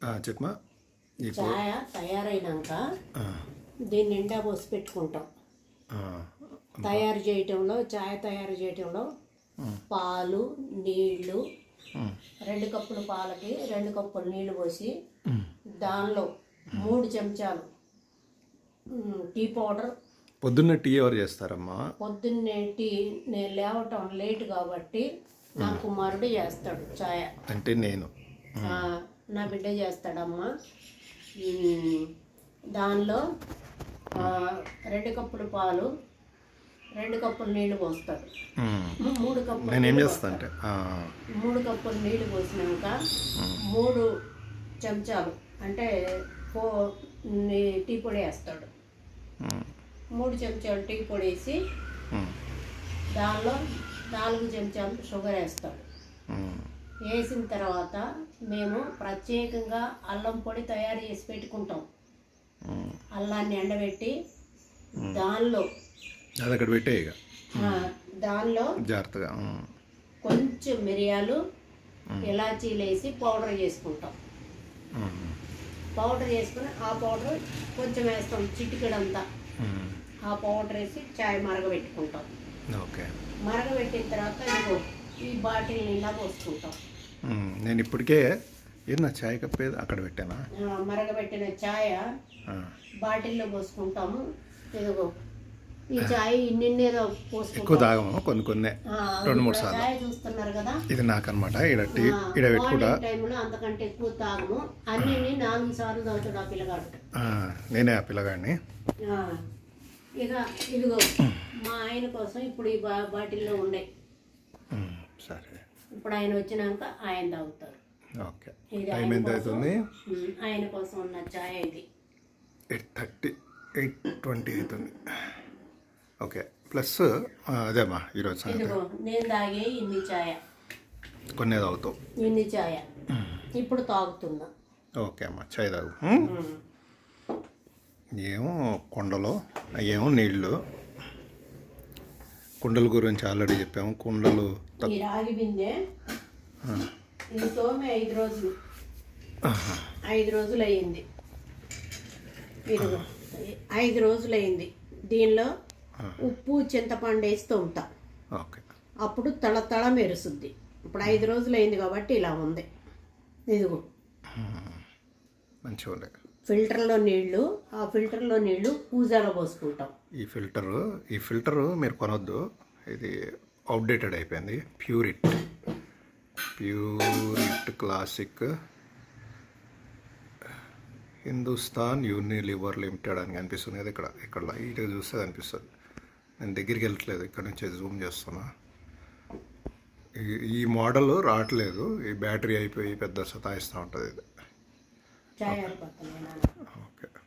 ఆ, చెప్పమా ఇప్పుడు చాయ తయారైనాక ఆ, దీన్ని నిండా పోసి పెట్టుకుంటాం ఆ, తయారు చేయటంలో చాయ్ తయారు చేయటంలో పాలు నీళ్లు ఉమ్, రెండు కప్పుల పాలకి రెండు కప్పులు నీళ్లు పోసి ఉమ్. దానిలో మూడు చెంచాలు ఉమ్, టీ పౌడర్ పొద్దున్న టీ ఎవరు చేస్తారమ్మా పొద్దున్నే టీ నేను లేవటం లేట్ కాబట్టి నా కుమారుడు చేస్తాడు ఛాయ అంటే నేను ఆ, నా బిడ్డ చేస్తాడమ్మా ఉమ్, దానిలో ఆ, రెండు కప్పుల పాలు రెండు కప్పులు నీళ్లు పోస్తాడు ఉమ్, మూడు కప్పులు నేనేం నీళ్లు చేస్తా అంటే ఆ, మూడు కప్పులు నీళ్లు పోసినాక మూడు చెంచాలు అంటే పో నీ- టీ పొడి వేస్తాడు ఉమ్, మూడు చెంచాలు టీ పొడి వేసి ఉమ్, దానిలో నాలుగు చెంచాలు షుగర్ వేస్తాడు ఉమ్, వేసిన తర్వాత మేము ప్రత్యేకంగా అల్లం పొడి తయారు చేసి పెట్టుకుంటాం ఉమ్. అల్లాన్ని ఎండబెట్టి దానిలో అది అక్కడ పెట్టే ఇక ఆ, దానిలో జాగ్రత్తగా ఉమ్, కొంచెం మిరియాలు ఇలాచీలు వేసి పౌడర్ చేసుకుంటాం ఉమ్, పౌడర్ చేసుకుని ఆ పౌడర్ కొంచెం వేస్తాం చిటికెడంతా ఉమ్. ఆ పౌడర్ వేసి చాయ్ మరగబెట్టుకుంటాం ఓకే మరగబెట్టిన తర్వాత ఇదిగో ఈ బాటిల్ నిండా పోసుకుంటాం ఉమ్, నేను ఇప్పటికే ఏది నా ఛాయ్ కప్పేది అక్కడ పెట్టానా ఆ, మరగబెట్టిన చాయ్ ఆ, బాటిల్లో పోసుకుంటాము ఇదిగో ఈ చాయ్ ఇన్నిన్నేదో ఎక్కువ పోసుకుంటాం తాగము కొన్ని కొన్ని ఆ, రెండు మూడు ఇప్పుడు సార్లు చాయ్ చూస్తున్నారు కదా ఇది నాకనమాట ఇక్కడ టీ ఇక్కడ పెట్టుకుంటా మార్నింగ్ టైంలో అంతకంటే ఎక్కువ తాగము అన్ని నాలుగు సార్లు తాగుతాడు ఆ పిల్లగాడు ఆ, నేనే ఆ పిల్లగాడిని ఆ, ఇక ఇదిగో మా ఆయన కోసం ఇప్పుడు ఈ బా బాటిల్లో ఉండే ఉమ్, సరే ఇప్పుడు ఆయన వచ్చినాక ఆయన తాగుతారు ఓకే ఇది టైం ఆయన ఎంత కోసం అవుతుంది ఉమ్, ఆయన కోసం ఉన్న చాయ్ ఇది ఎయిట్ థర్టీ ఎయిట్ ట్వంటీ అవుతుంది ఓకే ప్లస్ ఆ, అదేమ్మా ఈరోజు సంగతి ఇదిగో నేను తాగే ఇన్ని చాయ కొన్ని తాగుతావు ఇన్ని చాయ ఇప్పుడు తాగుతున్నా ఓకే అమ్మా చాయ్ తాగు ఉమ్? ఉమ్. ఏమో కొండలో ఏమో నీళ్ళు కుండల గురించి ఆల్రెడీ చెప్పాము కుండలు తక్కువ ఈ రాగి బిందె ఇది తోమే ఐదు రోజులు ఐదు రోజులు అయ్యింది ఇదిగో ఐదు రోజులు అయింది దీనిలో ఉప్పు చింతపండు వేసి తోముతా ఓకే అప్పుడు తళ తళ మెరుస్తుంది ఇప్పుడు ఐదు రోజులు అయింది కాబట్టి ఇలా ఉంది ఇదిగో మంచిగా ఉండే ఫిల్టర్లో నీళ్లు ఆ ఫిల్టర్లో నీళ్లు పూజలో పోసుకుంటాం ఈ ఫిల్టరు ఈ ఫిల్టరు మీరు కొనొద్దు ఇది అవుట్డేటెడ్ అయిపోయింది Pureit Pureit classic Hindustan Unilever limited అని కనిపిస్తుంది కదా ఇక్కడ ఇక్కడ ఇటు చూస్తే కనిపిస్తుంది నేను దగ్గరికి వెళ్ళట్లేదు ఇక్కడ నుంచి జూమ్ చేస్తున్నా ఈ- ఈ మోడల్ రావట్లేదు ఈ బ్యాటరీ అయిపోయి పెద్ద సతాయిస్తూ ఉంటుంది ఇది చాయ్ ఆరిపోతుంది నాన్న ఓకే